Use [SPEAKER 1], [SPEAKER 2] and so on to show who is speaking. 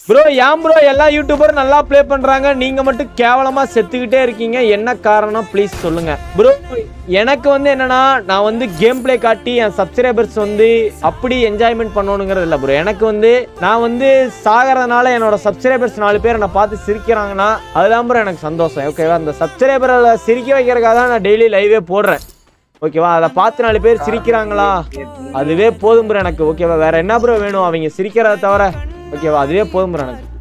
[SPEAKER 1] bro ஏன் bro எல்லா யூடியூபரும் நல்லா ப்ளே பண்றாங்க நீங்க மட்டும் கேவலமா செத்துக்கிட்டே இருக்கீங்க என்ன காரணம் ப்ளீஸ் சொல்லுங்க ப்ரோ எனக்கு வந்து என்னன்னா நான் வந்து கேம் ப்ளே காட்டி என் சப்ஸ்கிரைபர்ஸ் வந்து அப்படி என்ஜாய்மெண்ட் பண்ணணுங்கிறது இல்லை ப்ரோ எனக்கு வந்து நான் வந்து சாகிறதுனால என்னோட சப்ஸ்கிரைபர்ஸ் நாலு பேர் என்னை பார்த்து சிரிக்கிறாங்கன்னா அதுதான் ப்ரோ எனக்கு சந்தோஷம் ஓகேவா அந்த சப்ஸ்கிரைபரை சிரிக்க வைக்கிறதுக்காக தான் நான் டெய்லி லைவே போடுறேன் ஓகேவா அதை பார்த்து நாலு பேர் சிரிக்கிறாங்களா அதுவே போதும் ப்ரோ எனக்கு ஓகேவா வேற என்ன ப்ரோ வேணும் அவங்க சிரிக்கிறத தவிர ஓகேவா அதுவே போதும் ப்ரோ எனக்கு